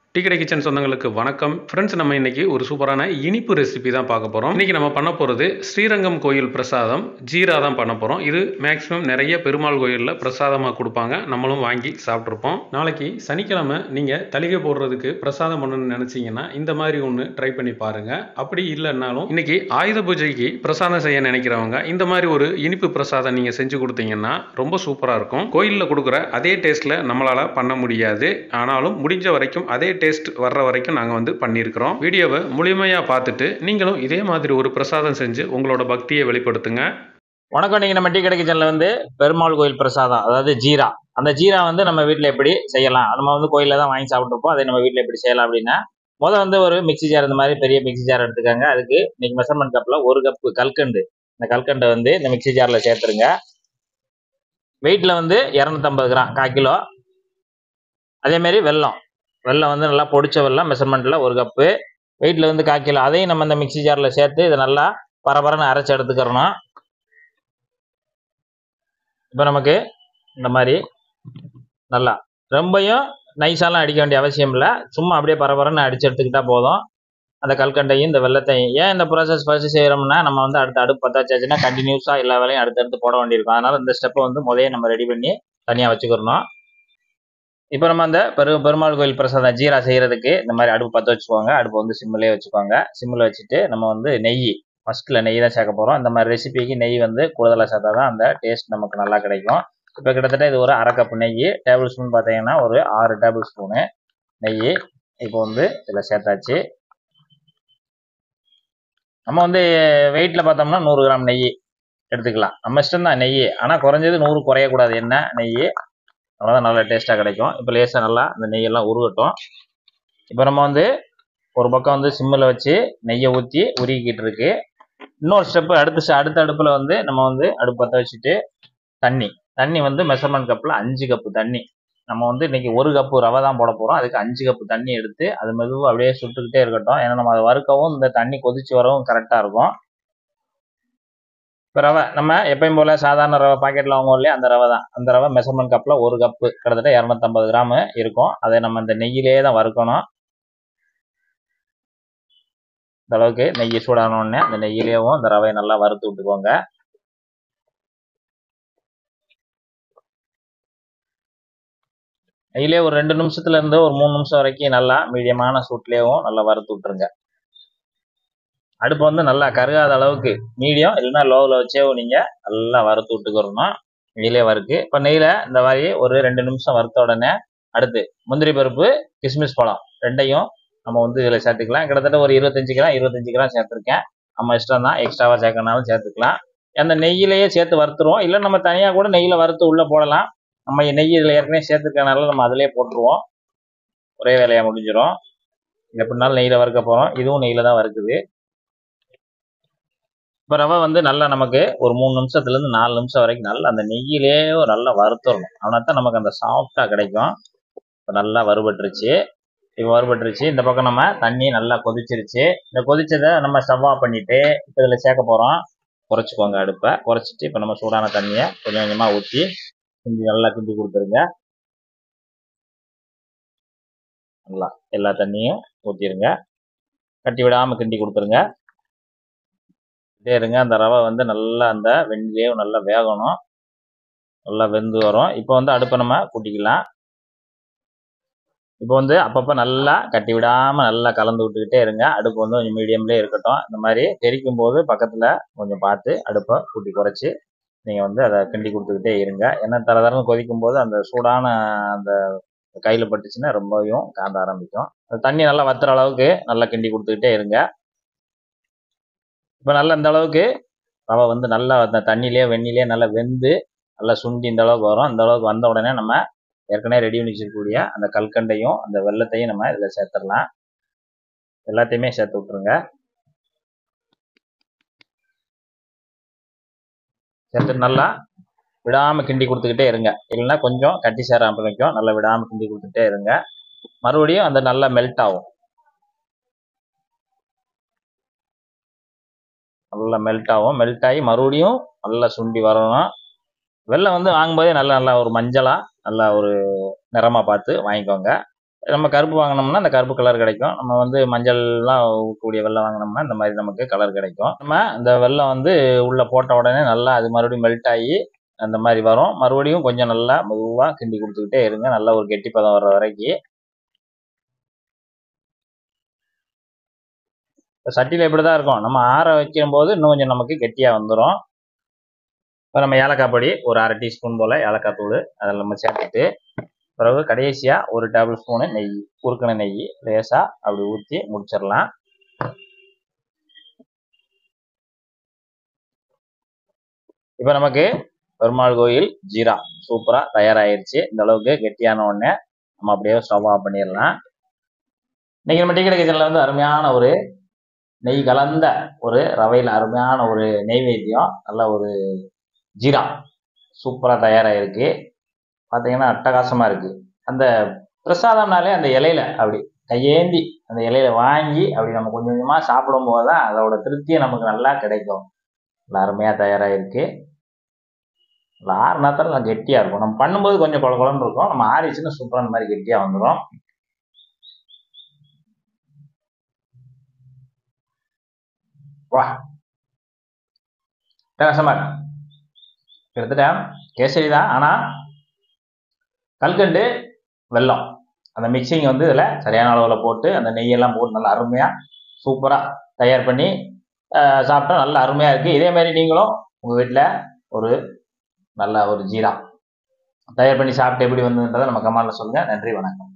டீக்கடை கிச்சன் சொந்தங்களுக்கு வணக்கம் ஃப்ரெண்ட்ஸ் நம்ம இன்னைக்கு ஒரு சூப்பரான இனிப்பு ரெசிபி தான் பார்க்க போகிறோம் இன்னைக்கு நம்ம பண்ண போகிறது ஸ்ரீரங்கம் கோயில் பிரசாதம் ஜீரா தான் பண்ண போகிறோம் இது மேக்ஸிமம் நிறைய பெருமாள் கோயிலில் பிரசாதமாக கொடுப்பாங்க நம்மளும் வாங்கி சாப்பிட்ருப்போம் நாளைக்கு சனிக்கிழமை நீங்கள் தலிகை போடுறதுக்கு பிரசாதம் பண்ணணும்னு நினச்சிங்கன்னா இந்த மாதிரி ஒன்று ட்ரை பண்ணி பாருங்கள் அப்படி இல்லைன்னாலும் இன்னைக்கு ஆயுத பூஜைக்கு பிரசாதம் செய்ய நினைக்கிறவங்க இந்த மாதிரி ஒரு இனிப்பு பிரசாதம் நீங்கள் செஞ்சு கொடுத்தீங்கன்னா ரொம்ப சூப்பராக இருக்கும் கோயிலில் கொடுக்குற அதே டேஸ்ட்டில் நம்மளால் பண்ண முடியாது ஆனாலும் முடிஞ்ச வரைக்கும் அதே டேஸ்ட் வர்ற வரைக்கும் நாங்கள் வந்து பண்ணியிருக்கிறோம் வீடியோவை முழுமையாக பார்த்துட்டு நீங்களும் இதே மாதிரி ஒரு பிரசாதம் செஞ்சு உங்களோட பக்தியை வெளிப்படுத்துங்க வணக்கம் நீங்கள் நம்ம டீ கடை கிச்சனில் வந்து பெருமாள் கோயில் பிரசாதம் அதாவது ஜீரா அந்த ஜீரா வந்து நம்ம வீட்டில் எப்படி செய்யலாம் நம்ம வந்து கோயிலில் தான் வாங்கி சாப்பிட்ருப்போம் அதை நம்ம வீட்டில் எப்படி செய்யலாம் அப்படின்னா முதல் வந்து ஒரு மிக்ஸி ஜார் இந்த மாதிரி பெரிய மிக்ஸி ஜார் எடுத்துக்கோங்க அதுக்கு இன்னைக்கு மெஷர்மெண்ட் கப்பில் ஒரு கப்பு கல்கண்டு இந்த கல்கண்டை வந்து இந்த மிக்ஸி ஜாரில் சேர்த்துருங்க வெயிட்டில் வந்து இரநூத்தம்பது கிராம் கால் கிலோ அதேமாரி வெல்லம் வெல்லம் வந்து நல்லா பொடிச்ச வெல்லம் மெஷர்மெண்ட்டில் ஒரு கப்பு வெயிட்டில் வந்து கால் கிலோ அதையும் நம்ம இந்த மிக்ஸி ஜாரில் சேர்த்து இதை நல்லா பரபரன்னு அரைச்சி எடுத்துக்கிறணும் இப்போ நமக்கு இந்த மாதிரி நல்லா ரொம்பையும் நைஸாலாம் அடிக்க வேண்டிய அவசியம் இல்லை சும்மா அப்படியே பரபரன்னு அடிச்சு எடுத்துக்கிட்டா போதும் அந்த கல்கண்டையும் இந்த வெள்ளத்தையும் ஏன் இந்த ப்ராசஸ் ஃபர்ஸ்ட் செய்கிறோம்னா நம்ம வந்து அடுத்த அடுப்பு பத்தாச்சுன்னா கண்டினியூஸாக எல்லா வேலையும் அடுத்தடுத்து போட வேண்டியிருக்கும் அதனால இந்த ஸ்டெப்பை வந்து முதல்ல நம்ம ரெடி பண்ணி தனியாக வச்சுக்கிறணும் இப்போ நம்ம அந்த பெரு பெருமாள் கோயில் பிரசாதம் ஜீரா செய்கிறதுக்கு இந்த மாதிரி அடுப்பு பற்ற வச்சுக்கோங்க அடுப்பு வந்து சிம்மிலே வச்சுக்கோங்க சிம்மில் வச்சுட்டு நம்ம வந்து நெய் ஃபஸ்ட்டில் நெய் தான் சேர்க்க போகிறோம் இந்த மாதிரி ரெசிபிக்கு நெய் வந்து கூடுதலாக சேர்த்தா தான் அந்த டேஸ்ட் நமக்கு நல்லா கிடைக்கும் இப்போ கிட்டத்தட்ட இது ஒரு அரை கப்பு நெய் டேபிள் ஸ்பூன் பார்த்தீங்கன்னா ஒரு ஆறு டேபிள் ஸ்பூனு நெய் இப்போ வந்து இதில் சேர்த்தாச்சு நம்ம வந்து வெயிட்டில் பார்த்தோம்னா நூறு கிராம் நெய் எடுத்துக்கலாம் நம்ம இஷ்டம் தான் நெய் ஆனால் குறைஞ்சது நூறு குறையக்கூடாது என்ன நெய் அவ்வளோதான் நல்லா டேஸ்ட்டாக கிடைக்கும் இப்போ லேசாக நல்லா அந்த நெய்யெல்லாம் உருகட்டும் இப்போ நம்ம வந்து ஒரு பக்கம் வந்து சிம்மில் வச்சு நெய்யை ஊற்றி உருகிக்கிட்டு இருக்கு இன்னொரு ஸ்டெப்பு அடுத்த அடுத்த அடுப்பில் வந்து நம்ம வந்து அடுப்பு பற்ற வச்சுட்டு தண்ணி தண்ணி வந்து மெஷர்மெண்ட் கப்பில் அஞ்சு கப்பு தண்ணி நம்ம வந்து இன்னைக்கு ஒரு கப்பு ரவை தான் போட போகிறோம் அதுக்கு அஞ்சு கப்பு தண்ணி எடுத்து அது மெதுவாக அப்படியே சுட்டுக்கிட்டே இருக்கட்டும் ஏன்னா நம்ம அதை வறுக்கவும் இந்த தண்ணி கொதிச்சு வரவும் கரெக்டாக இருக்கும் இப்போ ரவை நம்ம எப்பயும் போல் சாதாரண ரவை பாக்கெட்டில் வாங்குவோம் இல்லையா அந்த ரவை தான் அந்த ரவை மெஷர்மெண்ட் கப்பில் ஒரு கப்பு கிட்டத்தட்ட இரநூத்தம்பது கிராம் இருக்கும் அதை நம்ம இந்த நெய்யிலே தான் வறுக்கணும் இந்த அளவுக்கு நெய் சூடானோடனே அந்த நெய்யிலேயும் இந்த ரவையை நல்லா வறுத்து விட்டுக்கோங்க நெய்யிலே ஒரு ரெண்டு நிமிஷத்துல இருந்து ஒரு மூணு நிமிஷம் வரைக்கும் நல்லா மீடியமான சூட்லேயும் நல்லா வறுத்து விட்டுருங்க அடுப்பு வந்து நல்லா கருகாத அளவுக்கு மீடியம் இல்லைன்னா லோவில் வச்சே நீங்கள் நல்லா வறுத்து விட்டுக்கிறணும் நெய்யிலே வறுக்கு இப்போ நெய்யில் இந்த மாதிரி ஒரு ரெண்டு நிமிஷம் வறுத்த உடனே அடுத்து முந்திரி பருப்பு கிஸ்மிஸ் பழம் ரெண்டையும் நம்ம வந்து இதில் சேர்த்துக்கலாம் கிட்டத்தட்ட ஒரு இருபத்தஞ்சு கிராம் இருபத்தஞ்சு கிராம் சேர்த்துருக்கேன் நம்ம இஷ்டம் தான் எக்ஸ்ட்ராவாக சேர்க்கணும்னாலும் சேர்த்துக்கலாம் அந்த நெய்யிலேயே சேர்த்து வறுத்துருவோம் இல்லை நம்ம தனியாக கூட நெய்யில் வறுத்து உள்ளே போடலாம் நம்ம நெய் இதில் ஏற்கனவே சேர்த்துருக்கனால நம்ம அதிலே போட்டுருவோம் ஒரே வேலையாக முடிஞ்சிடும் எப்படினாலும் நெய்யில் வறுக்க போகிறோம் இதுவும் நெய்யில் தான் வறுக்குது இப்போ ரவை வந்து நல்லா நமக்கு ஒரு மூணு நிமிஷத்துலேருந்து நாலு நிமிஷம் வரைக்கும் நல்லா அந்த நெய்யிலே நல்லா வறுத்துடணும் ஆனால் தான் நமக்கு அந்த சாஃப்டாக கிடைக்கும் இப்போ நல்லா வறுபட்டுருச்சு இப்போ வறுபட்டுருச்சு இந்த பக்கம் நம்ம தண்ணி நல்லா கொதிச்சிருச்சு இந்த கொதிச்சதை நம்ம ஸ்டவ் ஆஃப் பண்ணிவிட்டு இப்போ இதில் சேர்க்க போகிறோம் குறைச்சிக்கோங்க அடுப்பை குறைச்சிட்டு இப்போ நம்ம சூடான தண்ணியை கொஞ்சம் கொஞ்சமாக ஊற்றி கிண்டி நல்லா கிண்டி கொடுத்துருங்க நல்லா எல்லா தண்ணியும் ஊற்றிடுங்க கட்டி விடாமல் கிண்டி கொடுத்துருங்க இதே இருங்க அந்த ரவை வந்து நல்லா அந்த வெண்ணிலே நல்லா வேகணும் நல்லா வெந்து வரும் இப்போ வந்து அடுப்பை நம்ம கூட்டிக்கலாம் இப்போ வந்து அப்பப்போ நல்லா கட்டி விடாமல் நல்லா கலந்து விட்டுக்கிட்டே இருங்க அடுப்பு வந்து கொஞ்சம் மீடியம்லேயே இருக்கட்டும் இந்த மாதிரி தெரிக்கும் போது பக்கத்தில் கொஞ்சம் பார்த்து அடுப்பை கூட்டி குறைச்சி நீங்கள் வந்து அதை கிண்டி கொடுத்துக்கிட்டே இருங்க ஏன்னா தர தரம் கொதிக்கும் போது அந்த சூடான அந்த கையில் பட்டுச்சுன்னா ரொம்பவும் காந்த ஆரம்பிக்கும் அந்த தண்ணி நல்லா வத்துற அளவுக்கு நல்லா கிண்டி கொடுத்துக்கிட்டே இருங்க இப்போ நல்லா இந்த அளவுக்கு ரவை வந்து நல்லா அந்த தண்ணியிலே வெந்நிலே நல்லா வெந்து நல்லா சுண்டி இந்த அளவுக்கு வரும் அந்த அளவுக்கு வந்த உடனே நம்ம ஏற்கனவே ரெடி பண்ணி வச்சிருக்கக்கூடிய அந்த கல்கண்டையும் அந்த வெள்ளத்தையும் நம்ம இதில் சேர்த்துடலாம் எல்லாத்தையுமே சேர்த்து விட்ருங்க சேர்த்துட்டு நல்லா விடாமல் கிண்டி கொடுத்துக்கிட்டே இருங்க இல்லைன்னா கொஞ்சம் கட்டி சேர ஆரம்பிக்கும் நல்லா விடாமல் கிண்டி கொடுத்துட்டே இருங்க மறுபடியும் அந்த நல்லா மெல்ட் ஆகும் நல்லா மெல்ட் ஆகும் மெல்ட் ஆகி மறுபடியும் நல்லா சுண்டி வரணும் வெள்ளம் வந்து வாங்கும்போதே நல்லா நல்லா ஒரு மஞ்சளாக நல்லா ஒரு நிறமாக பார்த்து வாங்கிக்கோங்க நம்ம கருப்பு வாங்கினோம்னா அந்த கருப்பு கலர் கிடைக்கும் நம்ம வந்து மஞ்சள்லாம் கூடிய வெள்ளம் வாங்கினோம்னா இந்த மாதிரி நமக்கு கலர் கிடைக்கும் நம்ம இந்த வெள்ளம் வந்து உள்ளே போட்ட உடனே நல்லா அது மறுபடியும் மெல்ட் ஆகி அந்த மாதிரி வரும் மறுபடியும் கொஞ்சம் நல்லா மெதுவாக கிண்டி கொடுத்துக்கிட்டே இருங்க நல்லா ஒரு கெட்டி பதம் வர்ற வரைக்கும் இப்போ சட்டியில் இப்படி தான் இருக்கும் நம்ம ஆற வைக்கும் போது இன்னும் கொஞ்சம் நமக்கு கெட்டியாக வந்துடும் இப்போ நம்ம ஏலக்காய் பொடி ஒரு அரை டீஸ்பூன் போல் ஏலக்காய் தூள் அதில் நம்ம சேர்த்துட்டு பிறகு கடைசியாக ஒரு டேபிள் ஸ்பூனு நெய் உருக்கின நெய் லேசாக அப்படி ஊற்றி முடிச்சிடலாம் இப்போ நமக்கு பெருமாள் கோயில் ஜீரா சூப்பராக தயாராகிருச்சு இந்த அளவுக்கு கெட்டியான உடனே நம்ம அப்படியே ஸ்டவ் ஆஃப் பண்ணிடலாம் இன்னைக்கு நம்ம டீ கடை கிச்சனில் வந்து அருமையான ஒரு நெய் கலந்த ஒரு ரவையில் அருமையான ஒரு நெய்வேத்தியம் நல்ல ஒரு ஜீரா சூப்பராக தயாராகிருக்கு பார்த்தீங்கன்னா அட்டகாசமாக இருக்குது அந்த பிரசாதம்னாலே அந்த இலையில அப்படி கையேந்தி அந்த இலையில வாங்கி அப்படி நம்ம கொஞ்சம் கொஞ்சமாக சாப்பிடும்போது தான் அதோட திருப்தியை நமக்கு நல்லா கிடைக்கும் நல்லா அருமையாக தயாராகிருக்கு இல்லை ஆறு நேரத்தில் நல்லா கெட்டியாக இருக்கும் நம்ம பண்ணும்போது கொஞ்சம் குழ குழம்பு இருக்கும் நம்ம ஆறிச்சுன்னா சூப்பராக இந்த மாதிரி கெட்டியாக வந்துடும் வா அட்டகாசமாக இருக்கு கிட்டத்தட்ட கேசரி தான் ஆனால் கல்கண்டு வெல்லம் அந்த மிக்சிங் வந்து இதில் சரியான அளவில் போட்டு அந்த நெய்யெல்லாம் போட்டு நல்லா அருமையாக சூப்பராக தயார் பண்ணி அஹ், சாப்பிட்டா நல்லா அருமையாக இருக்குது இதே மாதிரி நீங்களும் உங்கள் வீட்டில் ஒரு நல்ல ஒரு ஜீரா தயார் பண்ணி சாப்பிட்டு எப்படி வந்ததுன்றதை நம்ம கமெண்ட்டில் சொல்லுங்கள் நன்றி வணக்கம்